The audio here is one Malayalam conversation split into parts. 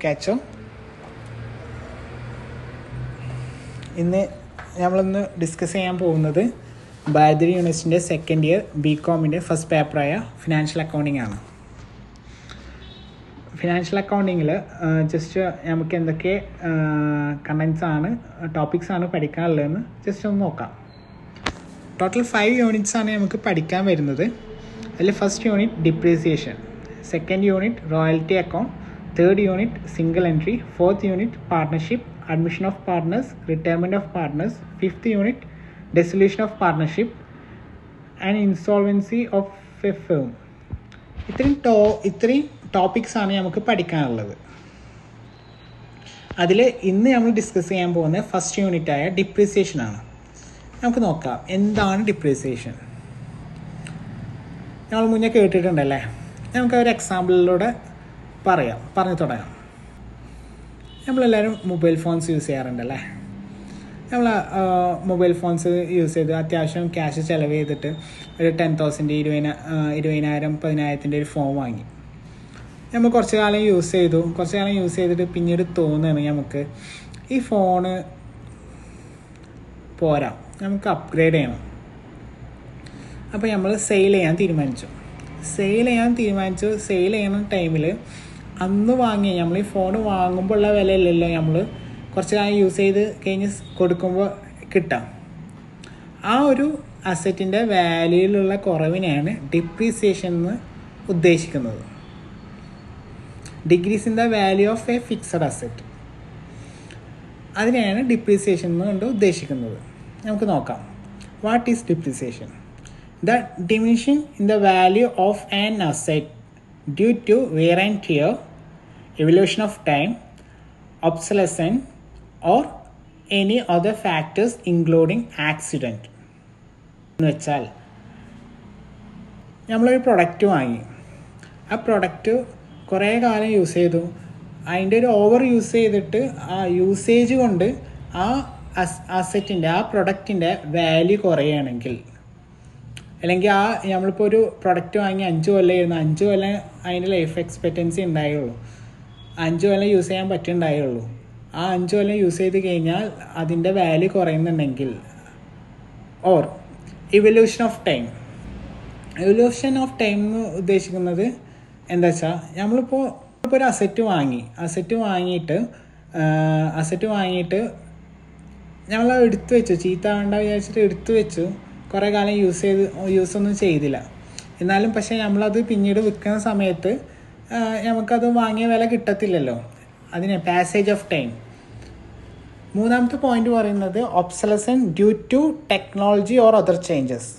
കാച്ചോ ഇന്ന് നമ്മളിന്ന് ഡിസ്കസ് ചെയ്യാൻ പോകുന്നത് ബാദരി യൂണിവേഴ്സിറ്റിൻ്റെ സെക്കൻഡ് ഇയർ ബി കോമിൻ്റെ ഫസ്റ്റ് പേപ്പറായ ഫിനാൻഷ്യൽ അക്കൗണ്ടിംഗ് ആണ് ഫിനാൻഷ്യൽ അക്കൗണ്ടിങ്ങിൽ ജസ്റ്റ് നമുക്ക് എന്തൊക്കെ കണ്ടൻസ് ആണ് ടോപ്പിക്സ് ആണ് പഠിക്കാനുള്ളതെന്ന് ജസ്റ്റ് ഒന്ന് നോക്കാം ടോട്ടൽ ഫൈവ് യൂണിറ്റ്സ് ആണ് നമുക്ക് പഠിക്കാൻ വരുന്നത് അതിൽ first unit depreciation second unit royalty account third unit single entry fourth unit partnership admission of partners retirement of partners fifth unit dissolution of partnership and insolvency of a firm ഇത്രയും ടോ ഇത്രയും ടോപ്പിക്സ് ആണ് നമുക്ക് പഠിക്കാനുള്ളത് അതിൽ ഇന്ന് നമ്മൾ ഡിസ്കസ് ചെയ്യാൻ പോകുന്ന ഫസ്റ്റ് യൂണിറ്റ് ആയ ഡിപ്രീസിയേഷൻ ആണ് നമുക്ക് നോക്കാം എന്താണ് ഡിപ്രീസിയേഷൻ നമ്മൾ മുന്നേ കേട്ടിട്ടുണ്ടല്ലേ നമുക്ക് ഒരു എക്സാമ്പിളിലൂടെ പറയാം പറഞ്ഞു തുടങ്ങാം നമ്മളെല്ലാവരും മൊബൈൽ ഫോൺസ് യൂസ് ചെയ്യാറുണ്ടല്ലേ നമ്മൾ മൊബൈൽ ഫോൺസ് യൂസ് ചെയ്ത് അത്യാവശ്യം ക്യാഷ് ചിലവ് ചെയ്തിട്ട് ഒരു ടെൻ തൗസൻഡ് ഇരുപതിന ഇരുപതിനായിരം പതിനായിരത്തിൻ്റെ ഒരു ഫോൺ വാങ്ങി നമ്മൾ കുറച്ച് കാലം യൂസ് ചെയ്തു കുറച്ച് കാലം യൂസ് ചെയ്തിട്ട് പിന്നീട് തോന്നുകയാണ് നമുക്ക് ഈ ഫോണ് പോരാ നമുക്ക് അപ്ഗ്രേഡ് ചെയ്യണം അപ്പോൾ നമ്മൾ സെയിൽ ചെയ്യാൻ തീരുമാനിച്ചു സെയിൽ ചെയ്യാൻ തീരുമാനിച്ചു സെയിൽ ചെയ്യുന്ന ടൈമിൽ അന്ന് വാങ്ങിയ നമ്മൾ ഈ ഫോൺ വാങ്ങുമ്പോൾ ഉള്ള വിലയല്ലല്ലോ നമ്മൾ കുറച്ച് കാലം യൂസ് ചെയ്ത് കഴിഞ്ഞ് കൊടുക്കുമ്പോൾ കിട്ടാം ആ ഒരു അസറ്റിൻ്റെ വാല്യൂയിലുള്ള കുറവിനെയാണ് ഡിപ്രീസിയേഷൻ എന്ന് ഉദ്ദേശിക്കുന്നത് decrease in the value of a fixed asset അതിനെയാണ് ഡിപ്രീസിയേഷൻ എന്നുകൊണ്ട് ഉദ്ദേശിക്കുന്നത് നമുക്ക് നോക്കാം what is depreciation the diminution in the value of an asset due to wear and tear evolution of time obsolescence or any other factors including accident എന്ന് വെച്ചാൽ നമ്മളൊരു പ്രൊഡക്റ്റ് വാങ്ങി ആ പ്രൊഡക്റ്റ് കുറേ കാലം യൂസ് ചെയ്തു അതിൻ്റെ ഒരു ഓവർ യൂസ് ചെയ്തിട്ട് ആ യൂസേജ് കൊണ്ട് ആ അസറ്റിൻ്റെ ആ പ്രൊഡക്റ്റിൻ്റെ വാല്യൂ കുറയുകയാണെങ്കിൽ അല്ലെങ്കിൽ ആ നമ്മളിപ്പോൾ ഒരു പ്രൊഡക്റ്റ് വാങ്ങി അഞ്ച് കൊല്ലം ഇരുന്ന് അഞ്ച് കൊല്ലം അതിൻ്റെ ലൈഫ് എക്സ്പെക്റ്റൻസി ഉണ്ടായുള്ളൂ അഞ്ച് കൊല്ലം യൂസ് ചെയ്യാൻ പറ്റുന്നുണ്ടായുള്ളൂ ആ അഞ്ച് കൊല്ലം യൂസ് ചെയ്ത് കഴിഞ്ഞാൽ അതിൻ്റെ വാല്യൂ കുറയുന്നുണ്ടെങ്കിൽ or evolution of time evolution of time എന്ന് ഉദ്ദേശിക്കുന്നത് എന്താ വെച്ചാൽ നമ്മളിപ്പോൾ ഇപ്പോൾ ഒരു അസറ്റ് വാങ്ങി അസറ്റ് വാങ്ങിയിട്ട് അസറ്റ് വാങ്ങിയിട്ട് ഞങ്ങൾ എടുത്തു വെച്ചു ചീത്ത വേണ്ട വിചാരിച്ചിട്ട് എടുത്തു വെച്ചു കുറേ കാലം യൂസ് ചെയ്ത് യൂസ് ഒന്നും ചെയ്തില്ല എന്നാലും പക്ഷേ നമ്മളത് പിന്നീട് വിൽക്കുന്ന സമയത്ത് നമുക്കത് വാങ്ങിയ വില കിട്ടത്തില്ലല്ലോ അതിന് പാസേജ് ഓഫ് ടൈം മൂന്നാമത്തെ പോയിന്റ് പറയുന്നത് obsolescence due to technology or other changes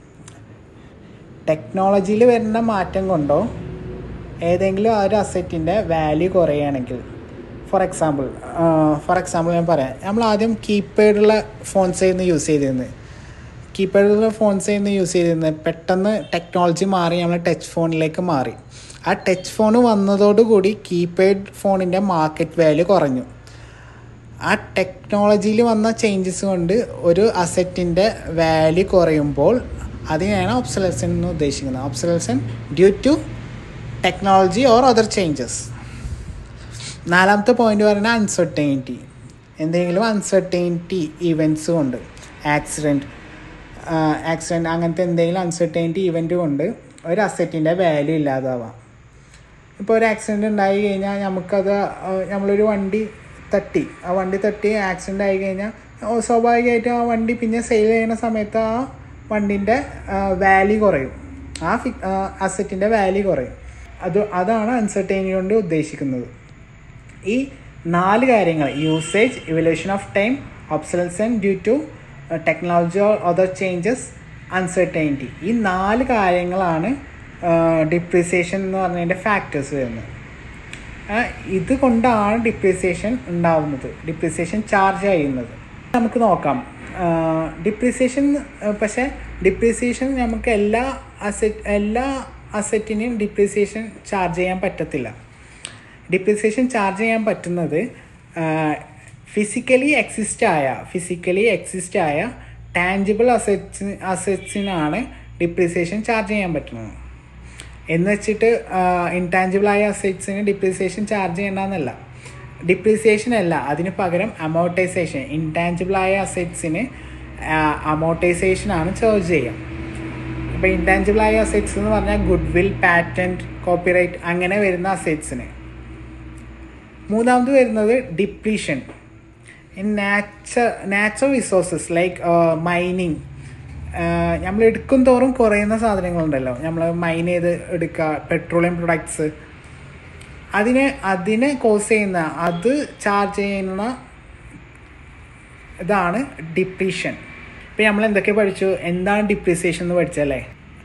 ടെക്നോളജിയിൽ വരുന്ന മാറ്റം കൊണ്ടോ ഏതെങ്കിലും ആ ഒരു അസറ്റിൻ്റെ വാല്യൂ കുറയുകയാണെങ്കിൽ ഫോർ എക്സാമ്പിൾ ഫോർ എക്സാമ്പിൾ ഞാൻ പറയാം നമ്മൾ ആദ്യം കീപാഡുള്ള ഫോൺസ് ആയിരുന്നു യൂസ് ചെയ്തിരുന്നത് കീപാഡുള്ള ഫോൺസ് ആയിരുന്നു യൂസ് ചെയ്തിരുന്നത് പെട്ടെന്ന് ടെക്നോളജി മാറി നമ്മൾ ടച്ച് ഫോണിലേക്ക് മാറി ആ ടച്ച് ഫോൺ വന്നതോടുകൂടി കീപാഡ് ഫോണിൻ്റെ മാർക്കറ്റ് വാല്യൂ കുറഞ്ഞു ആ ടെക്നോളജിയിൽ വന്ന ചേഞ്ചസ് കൊണ്ട് ഒരു അസറ്റിൻ്റെ വാല്യൂ കുറയുമ്പോൾ അതിനെയാണ് ഒബ്സലസൻ എന്ന് ഉദ്ദേശിക്കുന്നത് obsolescence due to technology or other changes നാലാമത്തെ പോയിന്റ് പറയുന്നത് അൺസർട്ടൈനിറ്റി എന്തെങ്കിലും അൺസർട്ടൈനിറ്റി ഇവൻറ്റ്സ് കൊണ്ട് ആക്സിഡൻറ്റ് ആക്സിഡൻറ്റ് അങ്ങനത്തെ എന്തെങ്കിലും അൺസർട്ടൈനിറ്റി ഇവൻറ്റ് കൊണ്ട് ഒരു അസറ്റിൻ്റെ വാല്യൂ ഇല്ലാതാവാം ഇപ്പോൾ ഒരു ആക്സിഡൻറ്റ് ഉണ്ടായി കഴിഞ്ഞാൽ നമുക്കത് നമ്മളൊരു വണ്ടി തട്ടി ആ വണ്ടി തട്ടി ആക്സിഡൻ്റ് ആയി കഴിഞ്ഞാൽ സ്വാഭാവികമായിട്ടും ആ വണ്ടി പിന്നെ സെയിൽ ചെയ്യുന്ന സമയത്ത് ആ വണ്ടിൻ്റെ വാല്യൂ കുറയും ആ ഫി അസറ്റിൻ്റെ വാല്യൂ കുറയും അത് അതാണ് അൺസർട്ടൈനിറ്റി കൊണ്ട് ഉദ്ദേശിക്കുന്നത് ഈ നാല് കാര്യങ്ങൾ usage evolution of time obsolescence due to technology or other changes uncertainty ഈ നാല് കാര്യങ്ങളാണ് ഡിപ്രീസിയേഷൻ എന്ന് പറഞ്ഞതിൻ്റെ ഫാക്ടേഴ്സ് വരുന്നത് ഇത് കൊണ്ടാണ് ഡിപ്രീസിയേഷൻ ഉണ്ടാവുന്നത് ഡിപ്രീസിയേഷൻ ചാർജ് ചെയ്യുന്നത് നമുക്ക് നോക്കാം ഡിപ്രീസിയേഷൻ പക്ഷേ ഡിപ്രീസിയേഷൻ നമുക്ക് എല്ലാ അസറ്റ് എല്ലാ അസറ്റിനെയും ഡിപ്രീസിയേഷൻ ചാർജ് ചെയ്യാൻ പറ്റത്തില്ല ഡിപ്രീസിയേഷൻ ചാർജ് ചെയ്യാൻ പറ്റുന്നത് ഫിസിക്കലി എക്സിസ്റ്റ് ആയ ഫിസിക്കലി എക്സിസ്റ്റ് ആയ ടാഞ്ചിബിൾ അസറ്റ്സ് അസറ്റ്സിനാണ് ഡിപ്രീസിയേഷൻ ചാർജ് ചെയ്യാൻ പറ്റുന്നത് എന്ന് വെച്ചിട്ട് ഇൻടാഞ്ചിബിൾ ആയ അസറ്റ്സിന് ഡിപ്രീസിയേഷൻ ചാർജ് ചെയ്യണമെന്നല്ല ഡിപ്രീസിയേഷൻ അല്ല അതിന് പകരം അമോർട്ടൈസേഷൻ ഇൻടാഞ്ചിബിളായ അസെറ്റ്സിന് അമോർട്ടൈസേഷനാണ് ചാർജ് ചെയ്യുക ഇപ്പോൾ ഇൻടാഞ്ചിബിളായ അസെറ്റ്സ് എന്ന് പറഞ്ഞാൽ ഗുഡ് വിൽ പാറ്റൻറ്റ് കോപ്പിറൈറ്റ് അങ്ങനെ വരുന്ന അസെറ്റ്സിന് മൂന്നാമത് വരുന്നത് ഡിപ്രീഷൻ ഇൻ നാച്ച നാച്ചുറൽ റിസോഴ്സസ് ലൈക്ക് മൈനിങ് നമ്മൾ എടുക്കും തോറും കുറയുന്ന സാധനങ്ങളുണ്ടല്ലോ നമ്മൾ മൈൻ ചെയ്ത് എടുക്കുക പെട്രോളിയം പ്രൊഡക്ട്സ് അതിനെ അതിനെ കോസ് ചെയ്യുന്ന അത് ചാർജ് ചെയ്യുന്ന ഇതാണ് ഡിപ്രീഷൻ ഇപ്പം നമ്മൾ എന്തൊക്കെ പഠിച്ചു എന്താണ് ഡിപ്രീസിയേഷൻ എന്ന് പഠിച്ചല്ലേ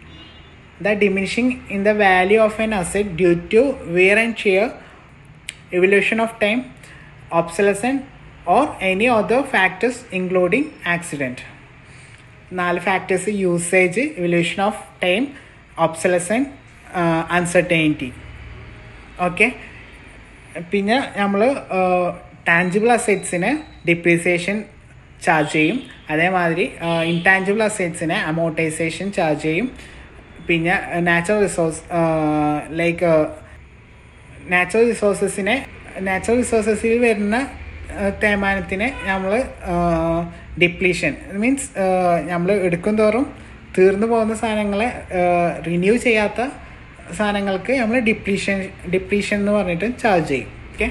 the diminishing in the value of an asset due to wear and tear evolution of time, obsolescence, or any other factors including accident. നാല് factors usage evolution of time obsolescence uncertainty okay പിന്നെ നമ്മൾ ടാഞ്ചിബിൾ അസെറ്റ്സിന് ഡിപ്രീസിയേഷൻ ചാർജ് ചെയ്യും അതേമാതിരി ഇൻടാഞ്ചിബിൾ അസെറ്റ്സിന് അമോർട്ടൈസേഷൻ ചാർജ് ചെയ്യും പിന്നെ നാച്ചുറൽ റിസോഴ്സ് ലൈക്ക് നാച്ചുറൽ റിസോഴ്സസിനെ നാച്ചുറൽ റിസോഴ്സസിൽ വരുന്ന തേമാനത്തിനെ നമ്മൾ ഡിപ്ലീഷൻ മീൻസ് നമ്മൾ എടുക്കും തോറും തീർന്നു പോകുന്ന സാധനങ്ങളെ റിന്യൂ ചെയ്യാത്ത സാധനങ്ങൾക്ക് നമ്മൾ ഡിപ്ലീഷൻ ഡിപ്ലീഷൻ എന്ന് പറഞ്ഞിട്ട് ചാർജ് ചെയ്യും ഓക്കെ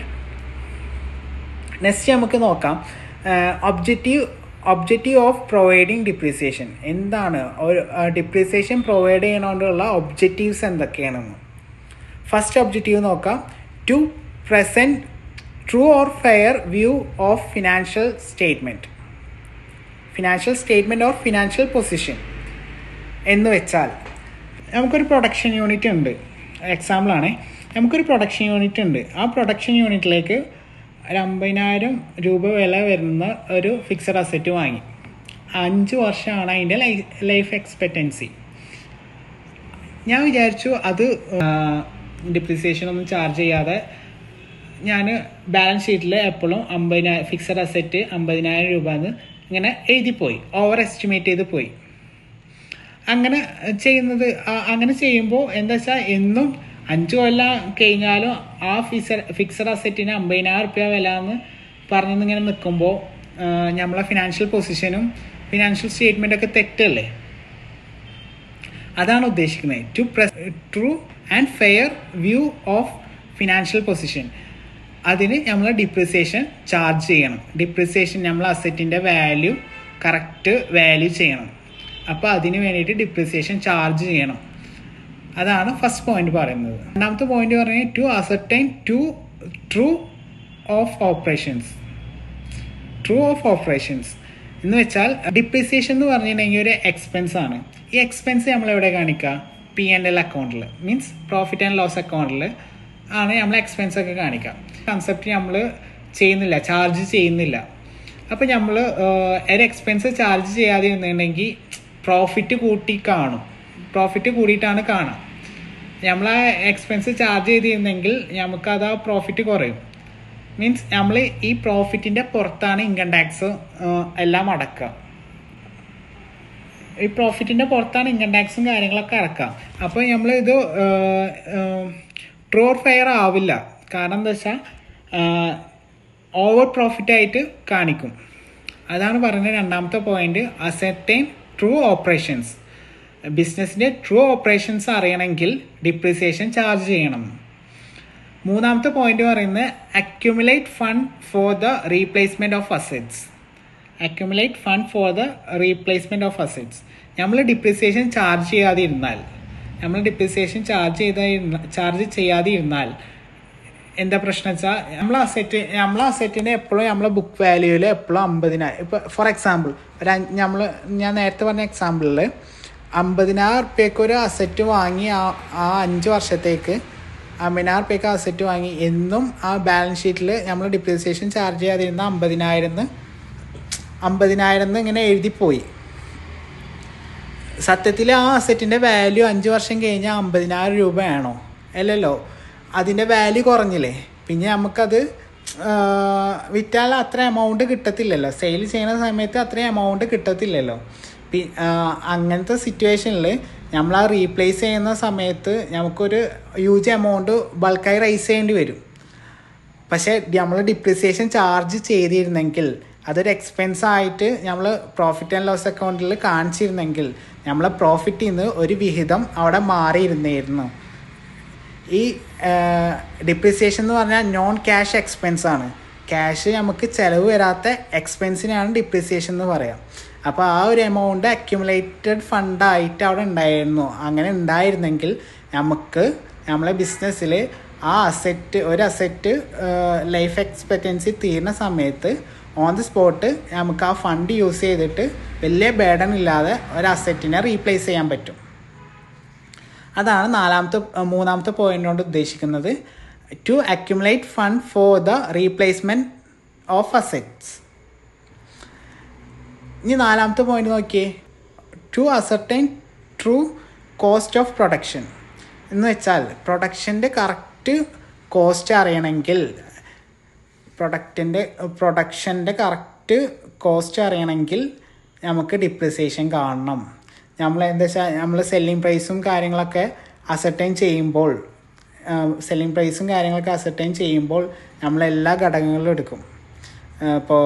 നെക്സ്റ്റ് നമുക്ക് നോക്കാം objective objective of providing depreciation എന്താണ് ഒരു ഡിപ്രീസിയേഷൻ പ്രൊവൈഡ് ചെയ്യണോണ്ടുള്ള ഒബ്ജക്റ്റീവ്സ് എന്തൊക്കെയാണെന്ന് ഫസ്റ്റ് ഒബ്ജക്റ്റീവ് നോക്കാം to present true or fair view of financial statement financial statement or financial position എന്ന് വെച്ചാൽ നമുക്കൊരു പ്രൊഡക്ഷൻ യൂണിറ്റ് ഉണ്ട് എക്സാമ്പിളാണ് നമുക്കൊരു പ്രൊഡക്ഷൻ യൂണിറ്റ് ഉണ്ട് ആ പ്രൊഡക്ഷൻ യൂണിറ്റിലേക്ക് ഒരു അമ്പതിനായിരം രൂപ വില വരുന്ന ഒരു ഫിക്സഡ് അസറ്റ് വാങ്ങി അഞ്ച് വർഷമാണ് അതിൻ്റെ ലൈഫ് ലൈഫ് എക്സ്പെക്റ്റൻസി ഞാൻ വിചാരിച്ചു അത് ഡിപ്രിസിയേഷൻ ഒന്നും ചാർജ് ചെയ്യാതെ ഞാൻ ബാലൻസ് ഷീറ്റിൽ എപ്പോഴും അമ്പതിനായിരം ഫിക്സഡ് അസറ്റ് അമ്പതിനായിരം രൂപ എന്ന് ഇങ്ങനെ എഴുതിപ്പോയി ഓവർ എസ്റ്റിമേറ്റ് ചെയ്ത് പോയി അങ്ങനെ ചെയ്യുന്നത് അങ്ങനെ ചെയ്യുമ്പോൾ എന്താ വെച്ചാൽ എന്നും അഞ്ച് കൊല്ലം കഴിഞ്ഞാലും ആ ഫിക്സഡ് ഫിക്സഡ് അസറ്റിന് അമ്പതിനായിരം റുപ്യ വില എന്ന് പറഞ്ഞിങ്ങനെ നിൽക്കുമ്പോൾ നമ്മളെ ഫിനാൻഷ്യൽ പൊസിഷനും ഫിനാൻഷ്യൽ സ്റ്റേറ്റ്മെൻ്റ് ഒക്കെ തെറ്റല്ലേ അതാണ് ഉദ്ദേശിക്കുന്നത് to true and fair view of financial position അതിന് നമ്മൾ ഡിപ്രിസിയേഷൻ ചാർജ് ചെയ്യണം ഡിപ്രിസിയേഷൻ നമ്മൾ അസറ്റിൻ്റെ വാല്യൂ കറക്റ്റ് വാല്യൂ ചെയ്യണം അപ്പോൾ അതിന് വേണ്ടിയിട്ട് ഡിപ്രിസിയേഷൻ ചാർജ് ചെയ്യണം അതാണ് ഫസ്റ്റ് പോയിന്റ് പറയുന്നത് രണ്ടാമത്തെ പോയിന്റ് പറഞ്ഞാൽ to ascertain to true of operations true of operations എന്ന് വെച്ചാൽ ഡിപ്രിസിയേഷൻ എന്ന് പറഞ്ഞിട്ടുണ്ടെങ്കിൽ ഒരു എക്സ്പെൻസ് ആണ് ഈ എക്സ്പെൻസ് നമ്മൾ എവിടെ കാണിക്കുക പി ആൻഡ് എൽ അക്കൗണ്ടിൽ മീൻസ് പ്രോഫിറ്റ് ആൻഡ് ലോസ് അക്കൗണ്ടിൽ ആണ് നമ്മൾ എക്സ്പെൻസ് ഒക്കെ കാണിക്കുക കൺസെപ്റ്റ് നമ്മൾ ചെയ്യുന്നില്ല ചാർജ് ചെയ്യുന്നില്ല അപ്പോൾ നമ്മൾ ഒരു എക്സ്പെൻസ് ചാർജ് ചെയ്യാതെ ഇരുന്നുണ്ടെങ്കിൽ പ്രോഫിറ്റ് കൂട്ടി കാണും പ്രോഫിറ്റ് കൂടിയിട്ടാണ് കാണാം നമ്മൾ ആ എക്സ്പെൻസ് ചാർജ് ചെയ്തിരുന്നെങ്കിൽ നമുക്കത് ആ പ്രോഫിറ്റ് കുറയും മീൻസ് നമ്മൾ ഈ പ്രോഫിറ്റിൻ്റെ പുറത്താണ് ഇൻകം ടാക്സ് എല്ലാം അടക്കുക ഈ പ്രോഫിറ്റിൻ്റെ പുറത്താണ് ഇൻകം ടാക്സും കാര്യങ്ങളൊക്കെ അടക്കുക അപ്പോൾ നമ്മൾ ഇത് ട്രൂ ഓർ ഫെയർ ആവില്ല കാരണം എന്താ വെച്ചാൽ ഓവർ പ്രോഫിറ്റ് ആയിട്ട് കാണിക്കും അതാണ് പറയുന്നത് രണ്ടാമത്തെ പോയിന്റ് അസെർട്ടൈൻ ട്രൂ ഓപ്പറേഷൻസ് ബിസിനസ്സിൻ്റെ ട്രൂ ഓപ്പറേഷൻസ് അറിയണമെങ്കിൽ ഡിപ്രിസിയേഷൻ ചാർജ് ചെയ്യണം മൂന്നാമത്തെ പോയിന്റ് പറയുന്നത് accumulate fund for the replacement of assets accumulate fund for the replacement of assets നമ്മൾ ഡിപ്രിസിയേഷൻ ചാർജ് ചെയ്യാതെ ഇരുന്നാൽ നമ്മൾ ഡിപ്രിസിയേഷൻ ചാർജ് ചെയ്ത ചാർജ് ചെയ്യാതെ ഇരുന്നാൽ എന്താ പ്രശ്നം വെച്ചാൽ നമ്മൾ അസെറ്റ് നമ്മളെ അസെറ്റിന് എപ്പോഴും നമ്മളെ ബുക്ക് വാല്യൂവിൽ എപ്പോഴും അമ്പതിനായിരം ഇപ്പോൾ ഫോർ എക്സാമ്പിൾ ഒരു നമ്മൾ ഞാൻ നേരത്തെ പറഞ്ഞ എക്സാമ്പിളിൽ അമ്പതിനായിരം റുപ്യക്ക് ഒരു അസറ്റ് വാങ്ങി ആ ആ അഞ്ച് വർഷത്തേക്ക് അമ്പതിനായിരം റുപ്യക്ക് അസറ്റ് വാങ്ങി എന്നും ആ ബാലൻസ് ഷീറ്റിൽ നമ്മൾ ഡിപ്രീസിയേഷൻ ചാർജ് ചെയ്യാതിരുന്ന അമ്പതിനായിരം അമ്പതിനായിരം ഇങ്ങനെ എഴുതിപ്പോയി സത്യത്തിൽ ആ അസറ്റിൻ്റെ വാല്യൂ അഞ്ച് വർഷം കഴിഞ്ഞാൽ അമ്പതിനായിരം രൂപയാണോ അല്ലല്ലോ അതിൻ്റെ വാല്യൂ കുറഞ്ഞില്ലേ പിന്നെ നമുക്കത് വിറ്റാൽ അത്ര എമൗണ്ട് കിട്ടത്തില്ലല്ലോ സെയിൽ ചെയ്യുന്ന സമയത്ത് അത്ര എമൗണ്ട് കിട്ടത്തില്ലല്ലോ പി അങ്ങനത്തെ സിറ്റുവേഷനിൽ നമ്മൾ ആ റീപ്ലേസ് ചെയ്യുന്ന സമയത്ത് നമുക്കൊരു ഹ്യൂജ് എമൗണ്ട് ബൾക്കായി റൈസ് ചെയ്യേണ്ടി വരും പക്ഷേ നമ്മൾ ഡിപ്രിസിയേഷൻ ചാർജ് ചെയ്തിരുന്നെങ്കിൽ അതൊരു എക്സ്പെൻസ് ആയിട്ട് നമ്മൾ പ്രോഫിറ്റ് ആൻഡ് ലോസ് അക്കൗണ്ടിൽ കാണിച്ചിരുന്നെങ്കിൽ നമ്മളെ പ്രോഫിറ്റിൽ നിന്ന് ഒരു വിഹിതം അവിടെ മാറിയിരുന്നായിരുന്നു ഈ ഡിപ്രിസിയേഷൻ എന്ന് പറഞ്ഞാൽ നോൺ ക്യാഷ് എക്സ്പെൻസ് ആണ് ക്യാഷ് നമുക്ക് ചിലവ് വരാത്ത എക്സ്പെൻസിനാണ് ഡിപ്രിസിയേഷൻ എന്ന് പറയാം അപ്പോൾ ആ ഒരു എമൗണ്ട് അക്യുമുലേറ്റഡ് ഫണ്ടായിട്ട് അവിടെ ഉണ്ടായിരുന്നു അങ്ങനെ ഉണ്ടായിരുന്നെങ്കിൽ നമുക്ക് നമ്മളെ ബിസിനസ്സിൽ ആ അസെറ്റ് ഒരു അസെറ്റ് ലൈഫ് എക്സ്പെക്റ്റൻസി തീരുന്ന സമയത്ത് ഓൺ ദി സ്പോട്ട് നമുക്ക് ആ ഫണ്ട് യൂസ് ചെയ്തിട്ട് വലിയ ബേഡൻ ഇല്ലാതെ ഒരു അസെറ്റിനെ റീപ്ലേസ് ചെയ്യാൻ പറ്റും അതാണ് നാലാമത്തെ മൂന്നാമത്തെ പോയിന്റ് കൊണ്ട് ഉദ്ദേശിക്കുന്നത് to accumulate fund for the replacement of assets ഇനി നാലാമത്തെ പോയിന്റ് നോക്കിയേ to ascertain true cost of production എന്ന് വെച്ചാൽ പ്രൊഡക്ഷൻ്റെ കറക്റ്റ് കോസ്റ്റ് അറിയണമെങ്കിൽ പ്രൊഡക്റ്റിൻ്റെ പ്രൊഡക്ഷൻ്റെ കറക്റ്റ് കോസ്റ്റ് അറിയണമെങ്കിൽ നമുക്ക് ഡിപ്രിസിയേഷൻ കാണണം നമ്മൾ എന്താ വെച്ചാൽ നമ്മൾ സെല്ലിംഗ് പ്രൈസും കാര്യങ്ങളൊക്കെ അസർട്ടൈൻ ചെയ്യുമ്പോൾ സെല്ലിംഗ് പ്രൈസും കാര്യങ്ങളൊക്കെ അസർട്ടൈൻ ചെയ്യുമ്പോൾ നമ്മൾ എല്ലാ ഘടകങ്ങളും എടുക്കും ഇപ്പോൾ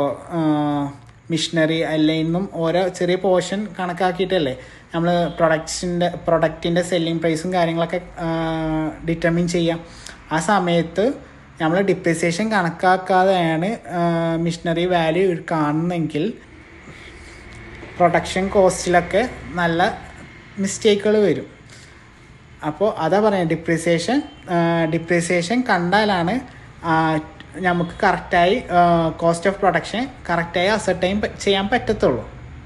മിഷനറി അല്ലെങ്കിൽ നിന്നും ഓരോ ചെറിയ പോർഷൻ കണക്കാക്കിയിട്ടല്ലേ നമ്മൾ പ്രൊഡക്ട്സിൻ്റെ പ്രൊഡക്റ്റിൻ്റെ സെല്ലിംഗ് പ്രൈസും കാര്യങ്ങളൊക്കെ ഡിറ്റർമിൻ ചെയ്യാം ആ സമയത്ത് നമ്മൾ ഡിപ്രിസിയേഷൻ കണക്കാക്കാതെയാണ് മിഷനറി വാല്യൂ കാണുന്നെങ്കിൽ പ്രൊഡക്ഷൻ കോസ്റ്റിലൊക്കെ നല്ല മിസ്റ്റേക്കുകൾ വരും അപ്പോൾ അതാ പറയുന്നത് ഡിപ്രിസിയേഷൻ ഡിപ്രിസിയേഷൻ കണ്ടാലാണ് നമുക്ക് കറക്റ്റായി കോസ്റ്റ് ഓഫ് പ്രൊഡക്ഷൻ കറക്റ്റായി അസർട്ടൈൻ ചെയ്യാൻ പറ്റത്തുള്ളൂ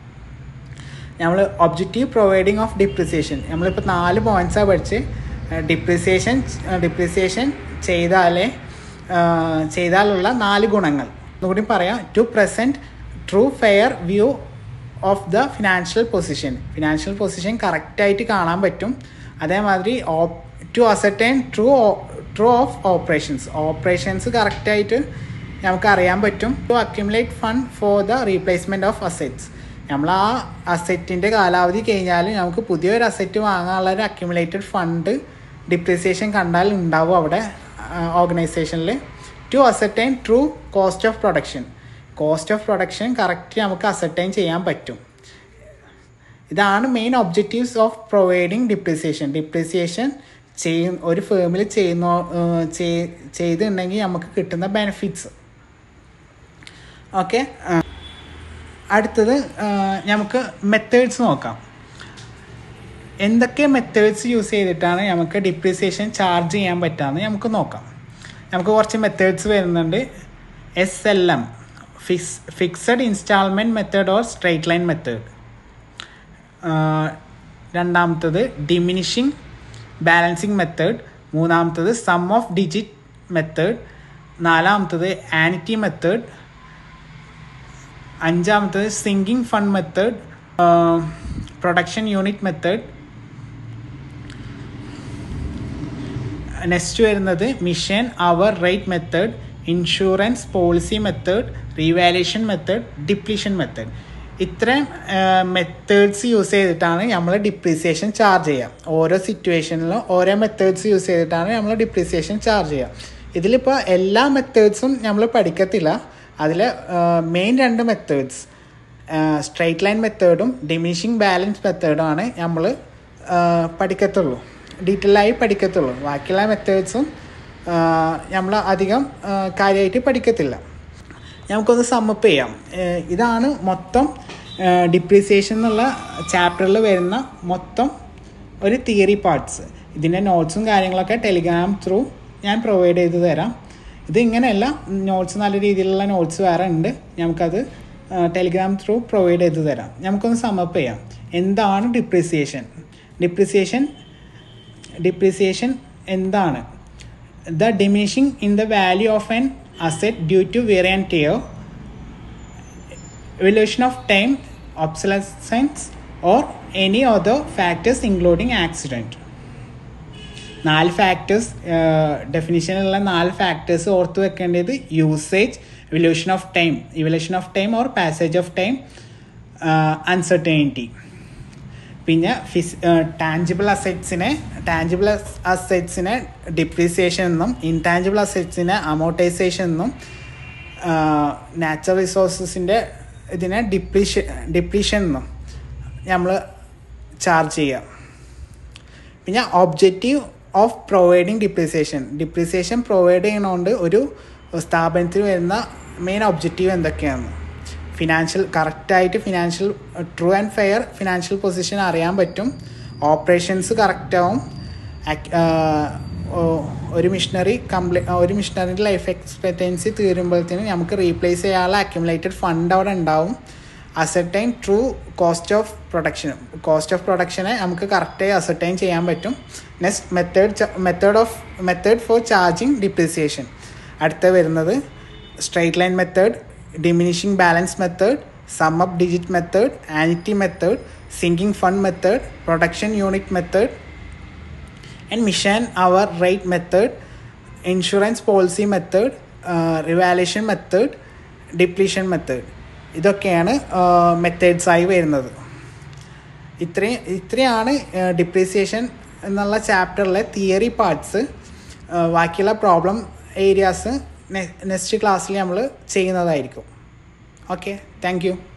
നമ്മൾ ഒബ്ജക്റ്റീവ് പ്രൊവൈഡിങ് ഓഫ് ഡിപ്രിസിയേഷൻ നമ്മളിപ്പോൾ നാല് പോയിൻറ്റ്സാണ് പഠിച്ച് ഡിപ്രിസിയേഷൻ ഡിപ്രിസിയേഷൻ ചെയ്താലേ ചെയ്താലുള്ള നാല് ഗുണങ്ങൾ ഒന്നുകൂടി പറയാം to present true fair view of the financial position financial position കറക്റ്റായിട്ട് കാണാൻ പറ്റും അതേമാതിരി to ascertain true true of operations operations കറക്റ്റായിട്ട് നമുക്ക് അറിയാൻ പറ്റും to accumulate fund for the replacement of assets നമ്മൾ ആ അസെറ്റിൻ്റെ കാലാവധി കഴിഞ്ഞാൽ നമുക്ക് പുതിയൊരു അസെറ്റ് വാങ്ങാനുള്ള ഒരു അക്യുമുലേറ്റഡ് ഫണ്ട് ഡിപ്രിസിയേഷൻ കണ്ടാൽ ഉണ്ടാവും അവിടെ ഓർഗനൈസേഷനിൽ to ascertain true cost of production cost of production correct നമുക്ക് അസർട്ടൈൻ ചെയ്യാൻ പറ്റും ഇതാണ് main objectives of providing depreciation depreciation ചെയ്യ ഒരു ഫേമിൽ ചെയ്യുന്ന ചെയ്തിട്ടുണ്ടെങ്കിൽ നമുക്ക് കിട്ടുന്ന ബെനിഫിറ്റ്സ് ഓക്കെ അടുത്തത് നമുക്ക് മെത്തേഡ്സ് നോക്കാം എന്തൊക്കെ മെത്തേഡ്സ് യൂസ് ചെയ്തിട്ടാണ് നമുക്ക് ഡിപ്രിസിയേഷൻ ചാർജ് ചെയ്യാൻ പറ്റാമെന്ന് നമുക്ക് നോക്കാം നമുക്ക് കുറച്ച് മെത്തേഡ്സ് വരുന്നുണ്ട് S L M fix fixed instalment method or straight line method രണ്ടാമത്തത് ഡിമിനിഷിങ് ബാലൻസിങ് മെത്തേഡ് മൂന്നാമത്തത് സം ഓഫ് ഡിജിറ്റ് മെത്തേഡ് നാലാമത്തത് ആനിറ്റി മെത്തേഡ് അഞ്ചാമത്തത് sinking fund method production unit method next വരുന്നത് machine hour rate method insurance policy method revaluation method depletion method ഇത്രയും മെത്തേഡ്സ് യൂസ് ചെയ്തിട്ടാണ് നമ്മൾ ഡിപ്രീസിയേഷൻ ചാർജ് ചെയ്യുക ഓരോ സിറ്റുവേഷനിലും ഓരോ മെത്തേഡ്സ് യൂസ് ചെയ്തിട്ടാണ് നമ്മൾ ഡിപ്രീസിയേഷൻ ചാർജ് ചെയ്യുക ഇതിലിപ്പോൾ എല്ലാ മെത്തേഡ്സും നമ്മൾ പഠിക്കത്തില്ല അതിൽ മെയിൻ രണ്ട് മെത്തേഡ്സ് സ്ട്രൈറ്റ് ലൈൻ മെത്തേഡും ഡിമിനിഷിങ് ബാലൻസ് മെത്തേഡും ആണ് നമ്മൾ പഠിക്കത്തുള്ളൂ ഡീറ്റെയിൽ ആയി പഠിക്കത്തുള്ളൂ ബാക്കിയുള്ള മെത്തേഡ്സും നമ്മൾ അധികം കാര്യമായിട്ട് പഠിക്കത്തില്ല നമുക്കൊന്ന് സമ്മപ്പ് ചെയ്യാം ഇതാണ് മൊത്തം ഡിപ്രീസിയേഷൻ എന്നുള്ള ചാപ്റ്ററിൽ വരുന്ന മൊത്തം ഒരു തിയറി പാർട്സ് ഇതിൻ്റെ നോട്ട്സും കാര്യങ്ങളൊക്കെ ടെലിഗ്രാം ത്രൂ ഞാൻ പ്രൊവൈഡ് ചെയ്ത് തരാം ഇത് ഇങ്ങനെയല്ല നോട്ട്സ് നല്ല രീതിയിലുള്ള നോട്ട്സ് വേറെ ഉണ്ട് നമുക്കത് ടെലിഗ്രാം ത്രൂ പ്രൊവൈഡ് ചെയ്ത് തരാം നമുക്കൊന്ന് സമ്മപ്പ് ചെയ്യാം എന്താണ് ഡിപ്രിസിയേഷൻ ഡിപ്രിസിയേഷൻ ഡിപ്രിസിയേഷൻ എന്താണ് the diminishing in the value of an asset due to wear and tear evolution of time obsolescence or any other factors including accident നാല് ഫാക്ടേഴ്സ് ഡെഫിനിഷനിലുള്ള നാല് ഫാക്ടേഴ്സ് ഓർത്ത് വെക്കേണ്ടത് usage evolution of time evolution of time or passage of time uncertainty പിന്നെ ഫിസ് ടാഞ്ചിബിൾ അസെറ്റ്സിനെ ടാഞ്ചിബിൾ അസെറ്റ്സിനെ ഡിപ്രീസിയേഷൻ എന്നും ഇൻടാഞ്ചിബിൾ അസെറ്റ്സിനെ അമോർട്ടൈസേഷൻ എന്നും നാച്ചുറൽ റിസോഴ്സസിൻ്റെ ഇതിനെ ഡിപ്രീഷൻ ഡിപ്രീഷൻ എന്നും നമ്മൾ ചാർജ് ചെയ്യുക പിന്നെ objective of providing depreciation depreciation provide ചെയ്യണോണ്ട് ഒരു സ്ഥാപനത്തിൽ വരുന്ന മെയിൻ ഒബ്ജക്റ്റീവ് എന്തൊക്കെയാണ് ഫിനാൻഷ്യൽ കറക്റ്റായിട്ട് financial true and fair financial position അറിയാൻ പറ്റും ഓപ്പറേഷൻസ് കറക്റ്റാവും ഒരു മിഷനറി കംപ്ലീ ഒരു മിഷനറിൻ്റെ ലൈഫ് എക്സ്പെക്റ്റൻസി തീരുമ്പോഴത്തേനും നമുക്ക് റീപ്ലേസ് ചെയ്യാനുള്ള അക്യുമുലേറ്റഡ് ഫണ്ട് അവിടെ ഉണ്ടാവും ascertain true cost of production cost of പ്രൊഡക്ഷനെ നമുക്ക് കറക്റ്റായി അസർട്ടൈൻ ചെയ്യാൻ പറ്റും next method method of method for charging depreciation അടുത്ത വരുന്നത് straight line method diminishing balance method sum up digit method annuity method sinking fund method production unit method and machine hour rate method insurance policy method revaluation method depletion method ഇതൊക്കെയാണ് മെത്തേഡ്സ് ആയി വരുന്നത് ഇത്രയും ഇത്രയാണ് ഡിപ്രീസിയേഷൻ എന്നുള്ള ചാപ്റ്ററിലെ തിയറി പാർട്സ് ബാക്കിയുള്ള പ്രോബ്ലം ഏരിയാസ് നെക്സ്റ്റ് ക്ലാസ്സിൽ നമ്മൾ ചെയ്യുന്നതായിരിക്കും ഓക്കെ താങ്ക് യു